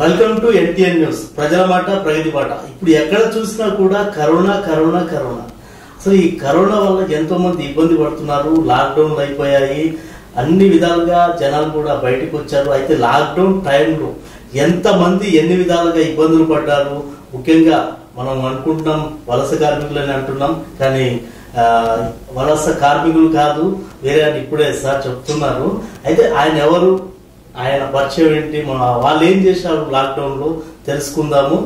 Welcome to NTN news ప్రజల మాట ప్రగతి మాట ఇప్పుడు ఎక్కడ చూసినా కూడా కరోనా కరోనా కరోనా అసలు ఈ కరోనా వల్ల ఎంతో మంది ఇబ్బంది పడుతున్నారు లాక్డౌన్లు అయిపోయాయి అన్ని విధాలుగా జనాలు కూడా బయటకు వచ్చారు అయితే లాక్డౌన్ టైంలో ఎంత మంది ఎన్ని విధాలుగా ఇబ్బందులు పడ్డారు ముఖ్యంగా మనం అనుకుంటున్నాం వలస కార్మికులని అంటున్నాం కానీ ఆ, వలస కార్మికులు కాదు వేరే అని ఇప్పుడే సార్ చెప్తున్నారు అయితే ఆయన ఎవరు ఆయన పరిచయం ఏంటి మన వాళ్ళు ఏం చేశారు లాక్డౌన్ లో తెలుసుకుందాము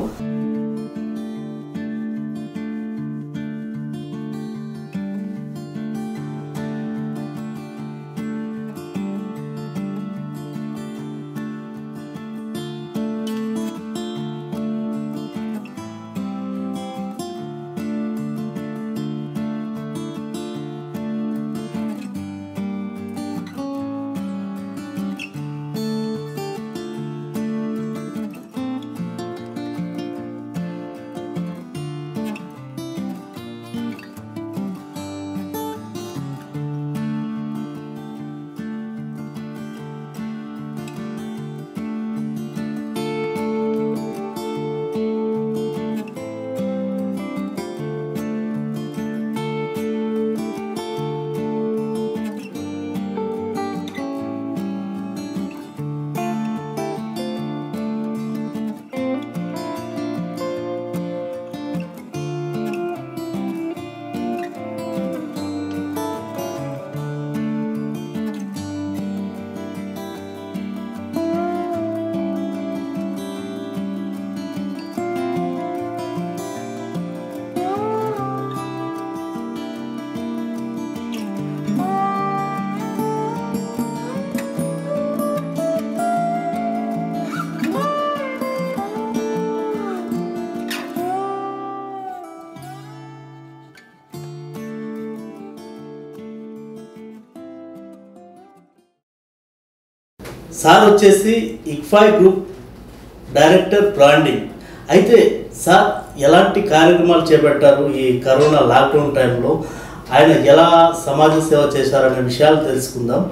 సార్ వచ్చేసి ఇక్ఫై గ్రూప్ డైరెక్టర్ బ్రాండింగ్ అయితే సార్ ఎలాంటి కార్యక్రమాలు చేపట్టారు ఈ కరోనా లాక్డౌన్ టైంలో ఆయన ఎలా సమాజ సేవ చేశారనే విషయాలు తెలుసుకుందాం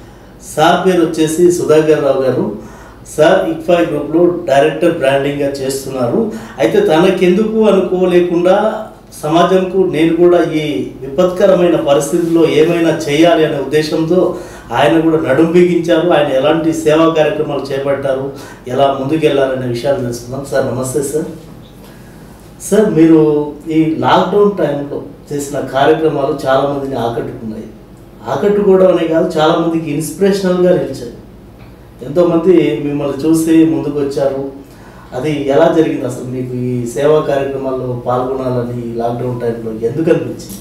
సార్ పేరు వచ్చేసి సుధాకర్ రావు గారు సార్ ఇక్ఫై గ్రూప్లో డైరెక్టర్ బ్రాండింగ్గా చేస్తున్నారు అయితే తనకెందుకు అనుకోలేకుండా సమాజంకు నేను కూడా ఈ విపత్కరమైన పరిస్థితుల్లో ఏమైనా చేయాలి అనే ఉద్దేశంతో ఆయన కూడా నడుం బిగించారు ఆయన ఎలాంటి సేవా కార్యక్రమాలు చేపట్టారు ఎలా ముందుకెళ్లారనే విషయాలు తెలుసుకుందాం సార్ నమస్తే సార్ సార్ మీరు ఈ లాక్డౌన్ టైంలో చేసిన కార్యక్రమాలు చాలా మందిని ఆకట్టుకున్నాయి ఆకట్టుకోవడం అనే కాదు చాలా మందికి ఇన్స్పిరేషనల్గా నిలిచాయి ఎంతోమంది మిమ్మల్ని చూసి ముందుకు వచ్చారు అది ఎలా జరిగింది అసలు మీకు ఈ సేవా కార్యక్రమాల్లో పాల్గొనాలని ఈ లాక్డౌన్ టైంలో ఎందుకు అనిపించింది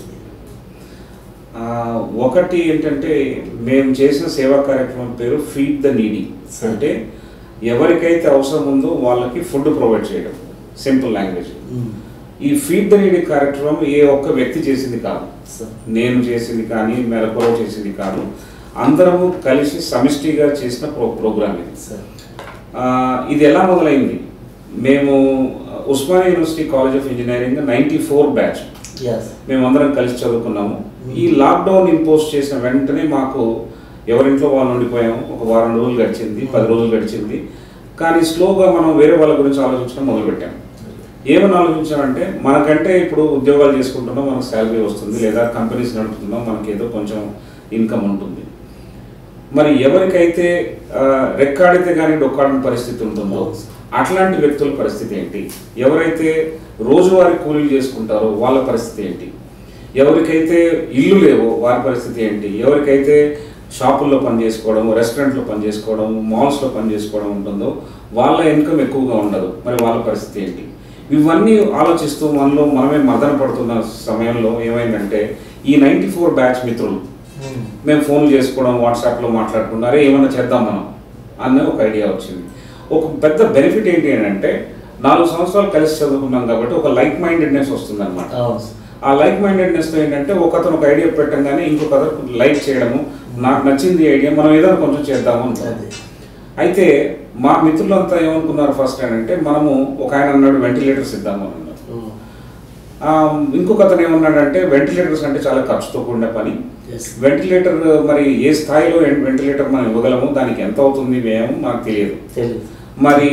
ఆ, ఒకటి ఏంటంటే మేము చేసిన సేవా కార్యక్రమం పేరు ఫీడ్ ద నీడీ అంటే ఎవరికైతే అవసరం ఉందో వాళ్ళకి ఫుడ్ ప్రొవైడ్ చేయడం సింపుల్ లాంగ్వేజ్ మ్మ్. ఈ ఫీడ్ ద నీడీ కార్యక్రమం ఏ ఒక్క వ్యక్తి చేసింది కాదు సార్ నేను చేసింది కానీ మెరపలో చేసింది కాదు అందరము కలిసి సమిష్టిగా చేసిన ప్రో ప్రోగ్రామ్ ఇది సార్ ఆ, ఇది ఎలా మొదలైంది మేము Osmania university college of engineering ninety four batch ఎస్ మేమందరం కలిసి చదువుకున్నాము ఈ లాక్డౌన్ ఇంపోజ్ చేసిన వెంటనే మాకు ఎవరింట్లో వాళ్ళు ఉండిపోయాము ఒక వారం రోజులు గడిచింది పది రోజులు గడిచింది కానీ స్లోగా మనం వేరే వాళ్ళ గురించి ఆలోచించడం మొదలుపెట్టాము ఏమని ఆలోచించామంటే మనకంటే ఇప్పుడు ఉద్యోగాలు చేసుకుంటున్నాం మనకు శాలరీ వస్తుంది లేదా కంపెనీస్ నడుపుతున్నాం మనకి ఏదో కొంచెం ఇన్కమ్ ఉంటుంది మరి ఎవరికైతే ఆ, రెక్కాడితే కానీ డొక్కాడని పరిస్థితి ఉంటుందో అట్లాంటి వ్యక్తుల పరిస్థితి ఏంటి ఎవరైతే రోజువారీ కూలీలు చేసుకుంటారో వాళ్ళ పరిస్థితి ఏంటి ఎవరికైతే ఇల్లు లేవో వారి పరిస్థితి ఏంటి ఎవరికైతే షాపుల్లో పని చేసుకోవడం రెస్టారెంట్లో పని చేసుకోవడం మాల్స్లో పని చేసుకోవడం ఉంటుందో వాళ్ళ ఇన్కమ్ ఎక్కువగా ఉండదు మరి వాళ్ళ పరిస్థితి ఏంటి ఇవన్నీ ఆలోచిస్తూ మనలో మనమే మదన పడుతున్న సమయంలో ఏమైందంటే ఈ నైంటీ ఫోర్ బ్యాచ్ మిత్రులు మ్మ్. మేము ఫోన్లు చేసుకోవడం వాట్సాప్లో మాట్లాడుకున్నాం అరే ఏమన్నా చేద్దాం మనం అన్న ఒక ఐడియా వచ్చింది ఒక పెద్ద బెనిఫిట్ ఏంటి అని అంటే నాలుగు సంవత్సరాలు కలిసి చదువుకున్నాం కాబట్టి ఒక లైక్ మైండెడ్నెస్ వస్తుంది అనమాట అవును సార్ ఆ లైక్ మైండెడ్నెస్తో ఏంటంటే ఒక అతను ఒక ఐడియా పెట్టంగానే ఇంకొక అతను లైక్ చేయడము నాకు నచ్చింది ఐడియా మనం ఏదైనా కొంచెం చేద్దాము అనుకున్నాం అదే అయితే మా మిత్రులంతా ఏమనుకున్నారు ఫస్ట్ అంటే మనము ఒక ఆయన అన్నాడు వెంటిలేటర్స్ ఇద్దాము అని అన్నారు మ్మ్. ఆ, ఇంకొక అతను ఏమన్నాడంటే వెంటిలేటర్స్ అంటే చాలా ఖర్చుతో కూడిన పని Yes. వెంటిలేటర్ మరి ఏ స్థాయిలో వెంటిలేటర్ మనం ఇవ్వగలము దానికి ఎంత అవుతుంది వ్యయం మనకు తెలియదు తెలియదు మరి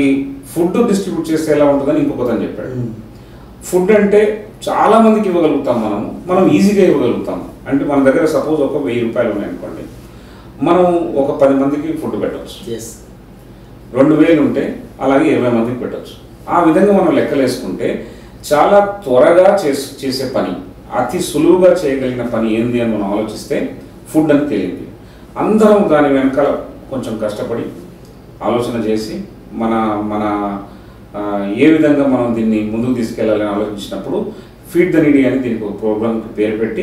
ఫుడ్ డిస్ట్రిబ్యూట్ చేస్తే ఎలా ఉంటుందని ఇంకొకతను చెప్పాడు ఉమ్. ఫుడ్ అంటే చాలా మందికి ఇవ్వగలుగుతాం మనం మనం ఈజీగా ఇవ్వగలుగుతాం అంటే మన దగ్గర సపోజ్ ఒక వెయ్యి రూపాయలు ఉన్నాయి అనుకోండి మనం ఒక పది మందికి ఫుడ్ పెట్టవచ్చు ఎస్ రెండు వేలు ఉంటే అలాగే ఇరవై మందికి పెట్టవచ్చు ఆ విధంగా మనం లెక్కలు వేసుకుంటే చాలా త్వరగా చేస్ చేసే పని అతి సులువుగా చేయగలిగిన పని ఏంది అని మనం ఆలోచిస్తే ఫుడ్ అని తేలింది అందరం దాని వెనకాల కొంచెం కష్టపడి ఆలోచన చేసి మన మన ఆ, ఏ విధంగా మనం దీన్ని ముందుకు తీసుకెళ్ళాలని ఆలోచించినప్పుడు ఫీడ్ ద నీడీ అని దీనికి ఒక ప్రోగ్రామ్కి పేరు పెట్టి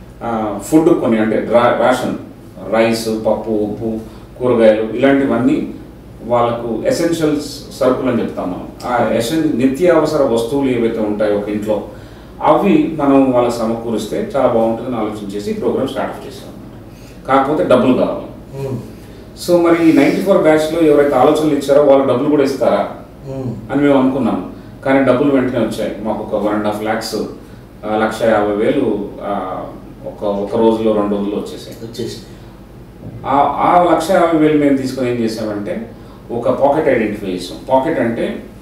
ఫుడ్ కొన్ని అంటే రా రేషన్ రైస్ పప్పు ఉప్పు కూరగాయలు ఇలాంటివన్నీ వాళ్ళకు ఎసెన్షియల్స్ సరుకులు అని చెప్తాం మనం ఆ ఎసెన్ నిత్యావసర వస్తువులు ఏవైతే ఉంటాయో ఒక ఇంట్లో అవి మనం వాళ్ళకి సమకూరిస్తే చాలా బాగుంటుందని ఆలోచన చేసి ప్రోగ్రామ్ స్టార్ట్ చేసాం కాకపోతే డబ్బులు కావాలి ఉమ్. సో మరి నైంటీ ఫోర్ బ్యాచ్లో ఎవరైతే ఆలోచనలు ఇచ్చారో వాళ్ళు డబ్బులు కూడా ఇస్తారా ఉమ్. అని మేము అనుకున్నాం కానీ డబ్బులు వెంటనే వచ్చాయి మాకు ఒక వన్ అండ్ హాఫ్ ల్యాక్స్ లక్ష యాభై వేలు ఆ, ఒక ఒక రోజులో రెండు రోజుల్లో వచ్చేసాయి వచ్చేసి ఆ ఆ లక్ష యాభై వేలు మేము తీసుకొని ఏం చేసామంటే ఒక పాకెట్ ఐడెంటిఫై చేసాం పాకెట్ అంటే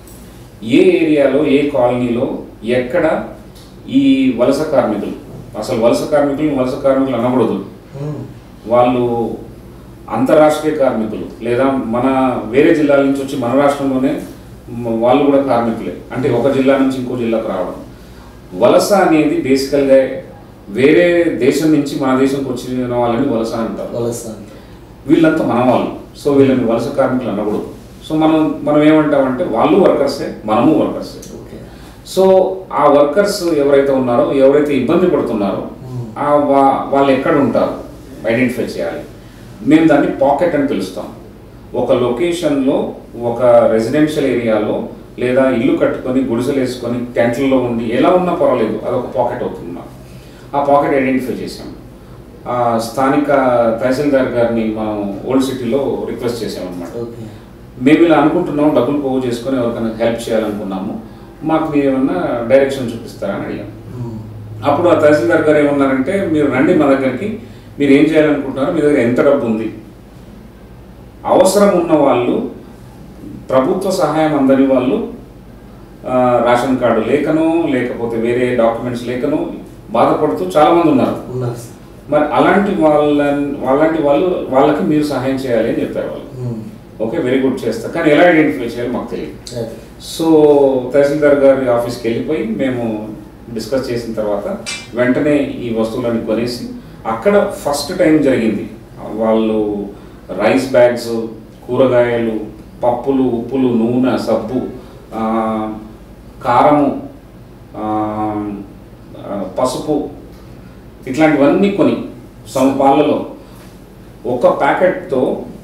ఏ ఏరియాలో ఏ కాలనీలో ఎక్కడ ఈ వలస కార్మికులు అసలు వలస కార్మికులు వలస కార్మికులు అనకూడదు ఉమ్. వాళ్ళు అంతరాష్ట్రీయ కార్మికులు లేదా మన వేరే జిల్లాల నుంచి వచ్చి మన రాష్ట్రంలోనే మ- వాళ్ళు కూడా కార్మికులే అంటే ఒక జిల్లా నుంచి ఇంకో జిల్లాకు రావడం వలస అనేది బేసికల్గా వేరే దేశం నుంచి మన దేశంకి వచ్చిన వాళ్ళని వలస అంటారు వలస అంటారు. వీళ్ళంతా మన వాళ్ళు సో వీళ్ళని వలస కార్మికులు అనకూడదు సో మనం మనం ఏమంటామంటే వాళ్ళు వర్కర్సే మనము వర్కర్సే ఓకే సో ఆ వర్కర్స్ ఎవరైతే ఉన్నారో ఎవరైతే ఇబ్బంది పడుతున్నారో Hmm. ఆ వా- వాళ్ళు ఎక్కడ ఉంటారు ఐడెంటిఫై చేయాలి మేము దాన్ని పాకెట్ అని పిలుస్తాం ఒక లొకేషన్లో ఒక రెసిడెన్షియల్ ఏరియాలో లేదా ఇల్లు కట్టుకొని గుడిసెలు వేసుకొని టెంట్లలో ఉండి ఎలా ఉన్నా పర్వాలేదు అదొక పాకెట్ అవుతుంది మాకు ఆ పాకెట్ ఐడెంటిఫై చేసాం ఆ స్థానిక తహసీల్దార్ గారిని మనం ఓల్డ్ సిటీలో రిక్వెస్ట్ చేసామన్నమాట ఓకే మేము ఇలా అనుకుంటున్నాం డబ్బులు పోగు చేసుకొని ఎవరికైనా హెల్ప్ చేయాలనుకున్నాము మాకు మీరు ఏమన్నా డైరెక్షన్ చూపిస్తారా అని అడిగాం ఉమ్. అప్పుడు ఆ తహసీల్దార్ గారు ఏమన్నారంటే మీరు రండి మా దగ్గరికి మీరు ఏం చేయాలనుకుంటున్నారో మీ దగ్గర ఎంత డబ్బు ఉంది అవసరం ఉన్న వాళ్ళు ప్రభుత్వ సహాయం అందని వాళ్ళు ఆ, రేషన్ కార్డు లేకనో లేకపోతే వేరే డాక్యుమెంట్స్ లేకనో బాధపడుతూ చాలామంది ఉన్నారు ఉన్నారు సార్ మరి అలాంటి వాళ్ళ వాళ్ళంటి వాళ్ళు వాళ్ళకి మీరు సహాయం చేయాలి అని చెప్పారు వాళ్ళు ఉమ్. ఓకే వెరీ గుడ్ చేస్తా కానీ ఎలా ఐడెంటిఫై చేయాలి మాకు తెలియదు అదే. సో తహసీల్దార్ గారి ఆఫీస్కి వెళ్ళిపోయి మేము డిస్కస్ చేసిన తర్వాత వెంటనే ఈ వస్తువులన్నీ కొనేసి అక్కడ ఫస్ట్ టైం జరిగింది వాళ్ళు రైస్ బ్యాగ్స్ కూరగాయలు పప్పులు ఉప్పులు నూనె సబ్బు ఆ, కారము ఆ, ఆ, పసుపు ఇట్లాంటివన్నీ కొని సమపాలలో ఒక ప్యాకెట్తో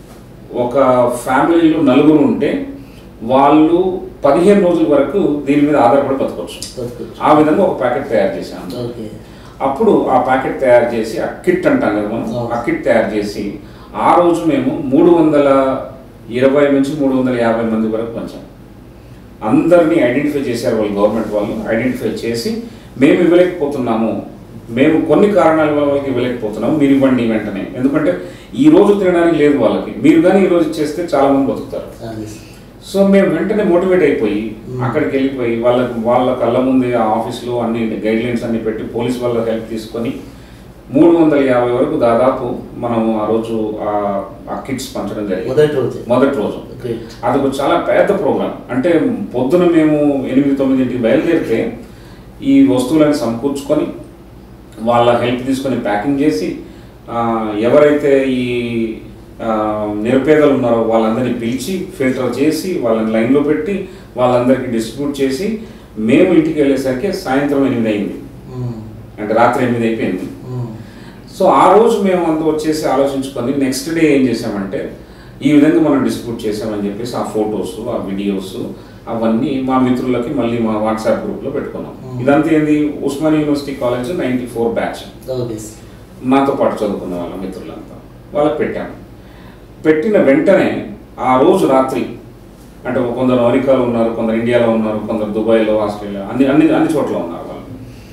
ఒక ఫ్యామిలీలో నలుగురు ఉంటే వాళ్ళు పదిహేను రోజుల వరకు దీని మీద ఆధారపడి బతకొచ్చు బతుకోవచ్చు. ఆ విధంగా ఒక ప్యాకెట్ తయారు చేశాను ఓకే అప్పుడు ఆ ప్యాకెట్ తయారు చేసి ఆ కిట్ అంటాం కదా మనం అవును. ఆ కిట్ తయారు చేసి ఆ రోజు మేము మూడు వందల ఇరవై నుంచి మూడు వందల యాభై మంది వరకు పంచాం అందరినీ ఐడెంటిఫై చేశారు వాళ్ళు గవర్నమెంట్ వాళ్ళు ఐడెంటిఫై చేసి మేము ఇవ్వలేకపోతున్నాము మేము కొన్ని కారణాల వల్ల వాళ్ళకి ఇవ్వలేకపోతున్నాము మీరు ఇవ్వండి వెంటనే ఎందుకంటే ఈ రోజు తినడానికి లేదు వాళ్ళకి మీరు కానీ ఈ రోజు ఇచ్చేస్తే చాలా మంది బతుకుతారు అదే సార్. సో మేము వెంటనే మోటివేట్ అయిపోయి Hmm. అక్కడికి వెళ్ళిపోయి వాళ్ళకి వాళ్ళ కళ్ళ ముందే ఆ ఆఫీస్లో అన్ని గైడ్ లైన్స్ అన్ని పెట్టి పోలీస్ వాళ్ళ హెల్ప్ తీసుకొని మూడు వందల యాభై వరకు దాదాపు మనం ఆ రోజు ఆ- ఆ కిట్స్ పంచడం జరిగింది మొదటి రోజు మొదటి రోజు గ్రేట్ అది ఒక చాలా పెద్ద ప్రోగ్రామ్ అంటే పొద్దున మేము ఎనిమిది తొమ్మిదింటికి బయలుదేరితే ఈ వస్తువులను సమకూర్చుకొని వాళ్ళ హెల్ప్ తీసుకొని ప్యాకింగ్ చేసి ఆ, ఎవరైతే ఈ ఆ, నిరుపేదలు ఉన్నారో వాళ్ళందరినీ పిలిచి ఫిల్టర్ చేసి వాళ్ళని లైన్లో పెట్టి వాళ్ళందరికీ డిస్ట్రిబ్యూట్ చేసి మేము ఇంటికి వెళ్ళేసరికి సాయంత్రం ఎనిమిది అయింది ఉమ్. అంటే రాత్రి ఎనిమిది అయిపోయింది ఉమ్. సో ఆ రోజు మేము అంత వచ్చేసి ఆలోచించుకొని నెక్స్ట్ డే ఏం చేసామంటే ఈ విధంగా మనం డిస్ట్రిబ్యూట్ చేసామని చెప్పేసి ఆ ఫొటోస్ ఆ వీడియోస్ అవన్నీ మా మిత్రులకి మళ్ళీ మా వాట్సాప్ గ్రూప్లో పెట్టుకున్నాం Hmm. ఇదంతా ఏంది Osman university college ninety four batch okay sir. నాతో పాటు చదువుకున్న వాళ్ళ మిత్రులంతా వాళ్ళకి పెట్టాను పెట్టిన వెంటనే ఆ రోజు రాత్రి అంటే కొందరు అమెరికాలో ఉన్నారు కొందరు ఇండియాలో ఉన్నారు కొందరు దుబాయ్లో ఆస్ట్రేలియా అన్ని అన్ని అన్ని చోట్ల ఉన్నారు వాళ్ళు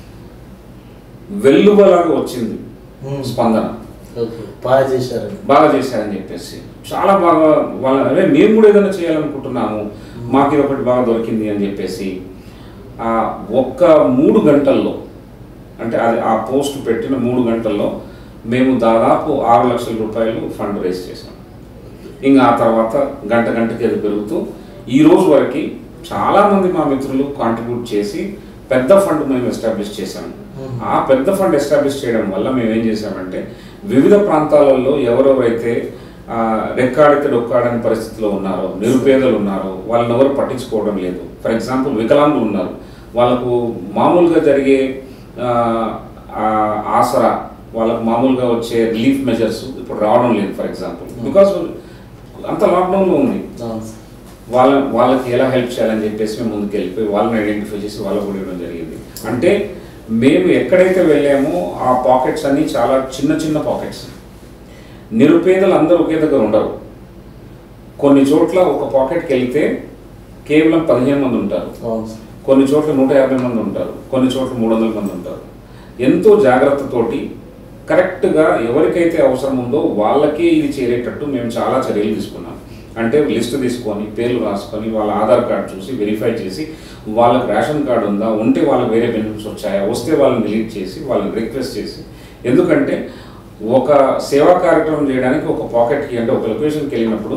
వెల్లువలాగా వచ్చింది ఉమ్. స్పందన ఓకే బాగా చేశారు బాగా చేశారని చెప్పేసి చాలా బాగా వాళ్ళ అదే మేము కూడా ఏదైనా చేయాలనుకుంటున్నాము మాకు ఇది ఒకటి బాగా దొరికింది అని చెప్పేసి ఆ ఒక్క మూడు గంటల్లో అంటే అది ఆ పోస్ట్ పెట్టిన మూడు గంటల్లో మేము దాదాపు ఆరు లక్షల రూపాయలు ఫండ్ రేస్ చేసాం ఇంకా ఆ తర్వాత గంట గంటకి అది పెరుగుతూ ఈ రోజు వరకు చాలామంది మా మిత్రులు కాంట్రిబ్యూట్ చేసి పెద్ద ఫండ్ మేము ఎస్టాబ్లిష్ చేశాము ఆ పెద్ద ఫండ్ ఎస్టాబ్లిష్ చేయడం వల్ల మేము ఏం చేసామంటే వివిధ ప్రాంతాలలో ఎవరెవరైతే ఆ, రెక్కాడితే డొక్కాడని పరిస్థితిలో ఉన్నారో నిరుపేదలు ఉన్నారో వాళ్ళని ఎవరు పట్టించుకోవడం లేదు ఫర్ ఎగ్జాంపుల్ వికలాంగులు ఉన్నారు వాళ్ళకు మామూలుగా జరిగే ఆ, ఆ, ఆసరా వాళ్ళకు మామూలుగా వచ్చే రిలీఫ్ మెజర్స్ ఇప్పుడు రావడం లేదు ఫర్ ఎగ్జాంపుల్ బికాస్ అంత లాక్డౌన్లో ఉంది అవును సార్ వాళ్ళ వాళ్ళకి ఎలా హెల్ప్ చేయాలని చెప్పేసి మేము ముందుకు వెళ్ళిపోయి వాళ్ళని ఐడెంటిఫై చేసి వాళ్ళకు కూడా ఇవ్వడం జరిగింది అంటే మేము ఎక్కడైతే వెళ్ళామో ఆ పాకెట్స్ అన్ని చాలా చిన్న చిన్న పాకెట్స్ నిరుపేదలు అందరూ ఒకే దగ్గర ఉండరు కొన్ని చోట్ల ఒక పాకెట్కి వెళ్తే కేవలం పదిహేను మంది ఉంటారు అవును సార్ కొన్ని చోట్ల నూట యాభై మంది ఉంటారు కొన్ని చోట్ల మూడు వందల మంది ఉంటారు ఎంతో జాగ్రత్తతోటి కరెక్ట్గా ఎవరికైతే అవసరం ఉందో వాళ్ళకే ఇది చేరేటట్టు మేము చాలా చర్యలు తీసుకున్నాం అంటే లిస్ట్ తీసుకొని పేర్లు రాసుకొని వాళ్ళ ఆధార్ కార్డు చూసి వెరిఫై చేసి వాళ్ళకి రేషన్ కార్డు ఉందా ఉంటే వాళ్ళకి వేరే బెనిఫిట్స్ వచ్చాయా వస్తే వాళ్ళని డిలీట్ చేసి వాళ్ళని రిక్వెస్ట్ చేసి ఎందుకంటే ఒక సేవా కార్యక్రమం చేయడానికి ఒక పాకెట్కి అంటే ఒక లొకేషన్కి వెళ్ళినప్పుడు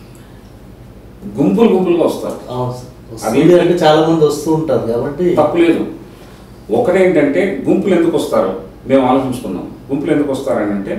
గుంపులు గుంపులుగా వస్తారు అవును సార్ అది వస్తుంది అంటే చాలా మంది వస్తూ ఉంటారు కాబట్టి తప్పులేదు ఒకటేంటంటే గుంపులు ఎందుకు వస్తారు మేము ఆలోచించుకున్నాం గుంపులు ఎందుకు వస్తారని అంటే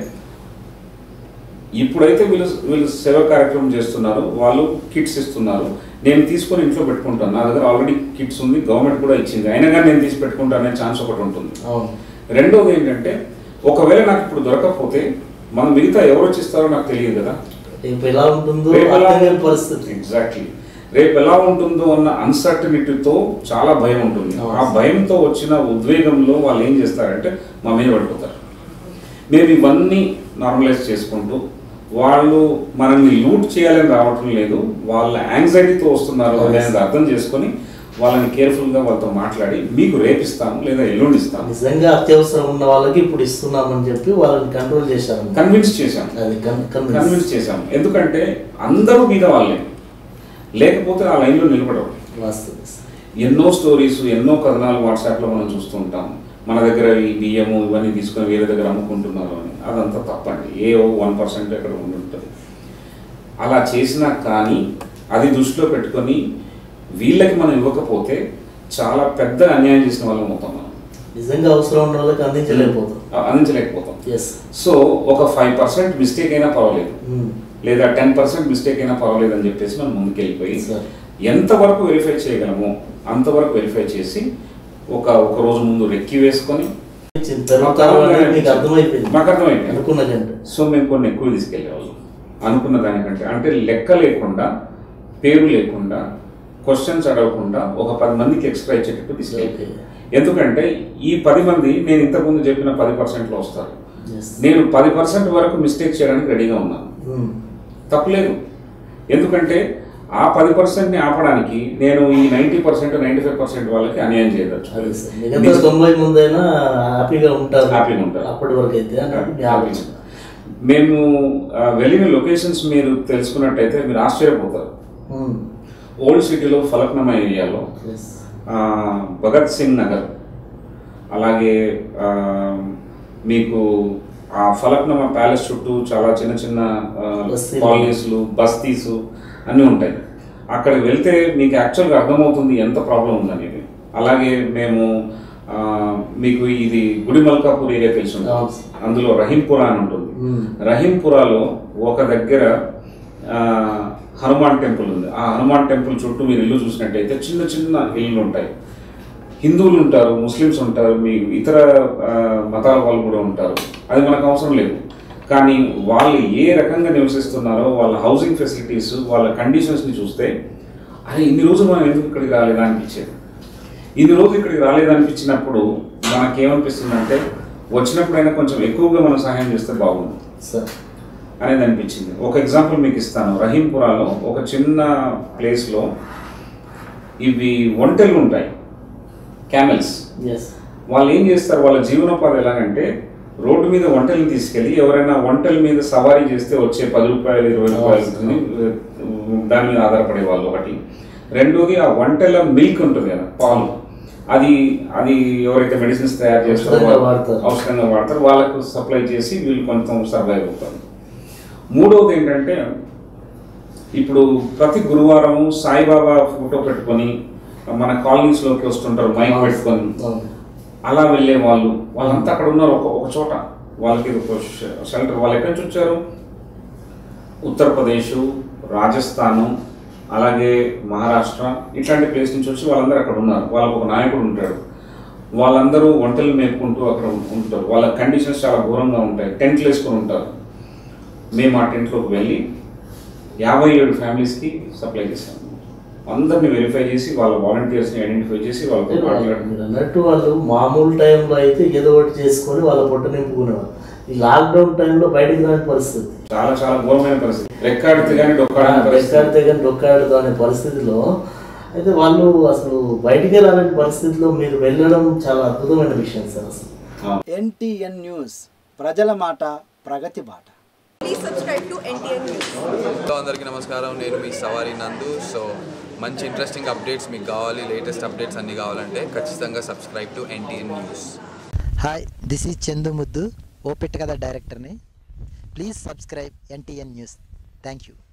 ఇప్పుడైతే వీళ్ళు వీళ్ళు సేవా కార్యక్రమం చేస్తున్నారు వాళ్ళు కిట్స్ ఇస్తున్నారు నేను తీసుకొని ఇంట్లో పెట్టుకుంటాను నా దగ్గర ఆల్రెడీ కిట్స్ ఉంది గవర్నమెంట్ కూడా ఇచ్చింది అయినా కానీ నేను తీసి పెట్టుకుంటాను అనే ఛాన్స్ ఒకటి ఉంటుంది అవును రెండోది ఏంటంటే ఒకవేళ నాకు ఇప్పుడు దొరకకపోతే మనం మిగతా ఎవరు వచ్చిస్తారో నాకు తెలియదు కదా రేపు ఎలా ఉంటుందో రేపు ఎలా అర్థం కాని ఉంటుంది? పరిస్థితి ఎగ్జాక్ట్లీ రేపు ఎలా ఉంటుందో అన్న అన్సర్టనిటీతో చాలా భయం ఉంటుంది అవును. ఆ భయంతో వచ్చిన ఉద్వేగంలో వాళ్ళు ఏం చేస్తారంటే మా మీద పడిపోతారు మేము ఇవన్నీ నార్మలైజ్ చేసుకుంటూ వాళ్ళు మనల్ని లూట్ చేయాలని రావటం లేదు వాళ్ళ యాంగ్జైటీతో వస్తున్నారు అవును. అనేది అర్థం చేసుకొని వాళ్ళని కేర్ఫుల్గా వాళ్ళతో మాట్లాడి మీకు రేపిస్తాము లేదా ఎల్లుండి ఇస్తాము నిజంగా అత్యవసరం ఉన్న వాళ్ళకి ఇప్పుడు ఇస్తున్నామని చెప్పి వాళ్ళని కంట్రోల్ చేశారు కన్విన్స్ చేశాం అది కన్- కన్విన్స్. కన్విన్స్ చేశాం ఎందుకంటే అందరూ మీద వాళ్ళే లేకపోతే ఆ లైన్లో నిలబడరు వాస్తవం సార్. ఎన్నో స్టోరీస్ ఎన్నో కథనాలు వాట్సాప్లో మనం చూస్తూ ఉంటాం మన దగ్గర ఈ బియ్యము ఇవన్నీ తీసుకొని వేరే దగ్గర అమ్ముకుంటున్నారు అని అదంతా తప్పండి ఏ వన్ పర్సెంట్ ఎక్కడ ఉండి ఉంటుంది అలా చేసినా కానీ అది దృష్టిలో పెట్టుకొని వీళ్ళకి మనం ఇవ్వకపోతే చాలా పెద్ద అన్యాయం చేసిన వాళ్ళం అవుతాం మనం నిజంగా అవసరం ఉన్న వాళ్ళకి అందించలేకపోతాం ఆ- అందించలేకపోతాం ఎస్ సో ఒక ఫైవ్ పర్సెంట్ మిస్టేక్ అయినా పర్వాలేదు లేదా టెన్ పర్సెంట్ మిస్టేక్ అయినా పర్వాలేదు అని చెప్పేసి మనం ముందుకెళ్ళిపోయి Sir. ఎంతవరకు వెరిఫై చేయగలమో అంతవరకు వెరిఫై చేసి ఒక ఒక రోజు ముందు రెక్కి వేసుకొని పెరుగుతారు అనేది మీకు అర్థమైపోయింది మాకు అర్థమైపోయింది అనుకున్న కంటే సో మేము కొన్ని ఎక్కువ తీసుకెళ్ళేవాళ్ళం అనుకున్న దానికంటే అంటే లెక్క లేకుండా పేరు లేకుండా క్వశ్చన్స్ అడగకుండా ఒక పది మందికి ఎక్స్ట్రా ఇచ్చేటట్టు తీసుకెళ్ళి Okay. ఎందుకంటే ఈ పది మంది నేను ఇంతకుముందు చెప్పిన పది పర్సెంట్లో వస్తారు Yes. నేను పది పర్సెంట్ వరకు మిస్టేక్ చేయడానికి రెడీగా ఉన్నాను Hmm. తప్పలేదు ఎందుకంటే ఆ పది పర్సెంట్ని ఆపడానికి నేను ఈ ninety percent ninety five percent వాళ్ళకి అన్యాయం అదే చేయదచ్చు సార్ మిగతా తొంభై మంది అయినా హ్యాపీగా ఉంటారు హ్యాపీగా ఉంటారు. అప్పటి వరకు అయితే అని మీ ఆలోచన మేము ఆ, వెళ్ళిన లొకేషన్స్ మీరు తెలుసుకున్నట్టయితే మీరు ఆశ్చర్యపోతారు Hmm. ఓల్డ్ సిటీలో ఫలక్నమా ఏరియాలో Yes. ఆ, భగత్ సింగ్ నగర్ అలాగే ఆ, మీకు ఆ ఫలక్నమా ప్యాలెస్ చుట్టూ చాలా చిన్న చిన్న బస్తీలు. కాలనీస్లు బస్తీసు అన్నీ ఉంటాయి అక్కడికి వెళ్తే మీకు యాక్చువల్గా అర్థమవుతుంది ఎంత ప్రాబ్లం ఉందనేది అలాగే మేము ఆ, మీకు ఇది గుడి మల్కాపూర్ ఏరియా తెలిసి ఉంటుంది. అవును సార్. అందులో రహీంపురా అని ఉంటుంది Hmm. రహీంపురాలో ఒక దగ్గర ఆ, హనుమాన్ టెంపుల్ ఉంది ఆ హనుమాన్ టెంపుల్ చుట్టూ మీరు ఇల్లు చూసినట్టయితే చిన్న చిన్న ఇల్లు ఉంటాయి హిందువులు ఉంటారు ముస్లిమ్స్ ఉంటారు మీ ఇతర ఆ, మతాల వాళ్ళు కూడా ఉంటారు అది మనకు అవసరం లేదు కానీ వాళ్ళు ఏ రకంగా నివసిస్తున్నారో వాళ్ళ హౌసింగ్ ఫెసిలిటీస్ వాళ్ళ కండిషన్స్ని చూస్తే అరే ఇన్ని రోజులు మనం ఎందుకు ఇక్కడికి రాలేదా అనిపించేది ఇన్ని రోజులు ఇక్కడికి రాలేదనిపించినప్పుడు మనకేమనిపిస్తుందంటే వచ్చినప్పుడైనా కొంచెం ఎక్కువగా మనం సహాయం చేస్తే బాగుంది సార్ అనేది అనిపించింది ఒక ఎగ్జాంపుల్ మీకు ఇస్తాను రహీంపురాలో ఒక చిన్న ప్లేస్లో ఇవి ఒంటెలు ఉంటాయి క్యామెల్స్ ఎస్ వాళ్ళు ఏం చేస్తారు వాళ్ళ జీవనోపాధి ఎలాగంటే రోడ్డు మీద వంటలను తీసుకెళ్ళి ఎవరైనా వంటల మీద సవారీ చేస్తే వచ్చే పది రూపాయలు ఇరవై రూపాయలు ఉంటుంది. దాని మీద ఆధారపడే వాళ్ళు ఒకటి రెండోది ఆ వంటల మిల్క్ ఉంటుంది కదా పాలు అది అది ఎవరైతే మెడిసిన్స్ తయారు చేస్తారో ఔషధంగా వాళ్ళు- వాడతారు. ఔషధంగా వాడతారు వాళ్ళకు సప్లై చేసి వీళ్ళు కొంచెం సర్వైవ్ అవుతారు మూడవది ఏంటంటే ఇప్పుడు ప్రతి గురువారం సాయిబాబా ఫోటో పెట్టుకొని మన కాలనీస్లోకి వస్తుంటారు మైక్ పెట్టుకొని అవును. అలా వెళ్ళే వాళ్ళు వాళ్ళంతా అక్కడ ఉన్నారు ఒక ఒక చోట వాళ్ళకి ఇది ఒక షెల్టర్ వాళ్ళు ఎక్కడి నుంచి వచ్చారు ఉత్తరప్రదేశ్ రాజస్థాను అలాగే మహారాష్ట్ర ఇట్లాంటి ప్లేస్ నుంచి వచ్చి వాళ్ళందరూ అక్కడ ఉన్నారు వాళ్ళకు ఒక నాయకుడు ఉంటాడు వాళ్ళందరూ వంటలు మేపుకుంటూ అక్కడ ఉం- ఉంటారు వాళ్ళ కండిషన్స్ చాలా ఘోరంగా ఉంటాయి టెంట్లు వేసుకొని ఉంటారు మేము ఆ టెంట్లోకి వెళ్ళి యాభై ఏడు ఫ్యామిలీస్కి సప్లై చేశాము అందరిని వెరిఫై చేసి వాళ్ళ వాలంటీర్స్ని ఐడెంటిఫై చేసి వాళ్ళతో అంటే మాట్లాడి మీరు అన్నట్టు వాళ్ళు మామూలు టైంలో అయితే ఏదో ఒకటి చేసుకొని వాళ్ళ పొట్ట నింపుకునేవారు ఈ లాక్డౌన్ టైంలో బయటికి రాని పరిస్థితి చాలా చాలా ఘోరమైన పరిస్థితి రెక్కాడితే కానీ డొక్కాడని పరిస్థితి బెస్టాడితే కానీ డొక్కాడదు అనే పరిస్థితిలో అయితే వాళ్ళు అసలు బయటికే రాలేని పరిస్థితిలో మీరు వెళ్ళడం చాలా అద్భుతమైన విషయం సార్ అసలు అవును. ఎన్టీఎన్ న్యూస్ ప్రజల మాట ప్రగతి బాట Please subscribe to NTN News. Hello అందరికీ నమస్కారం నేను మీ సవారి నందు సో మంచి ఇంట్రెస్టింగ్ అప్డేట్స్ మీకు కావాలి లేటెస్ట్ అప్డేట్స్ అన్నీ కావాలంటే ఖచ్చితంగా subscribe to NTN news hi this is Chandu Muddu ఓ పెట్ట కథ డైరెక్టర్ని please subscribe NTN news thank you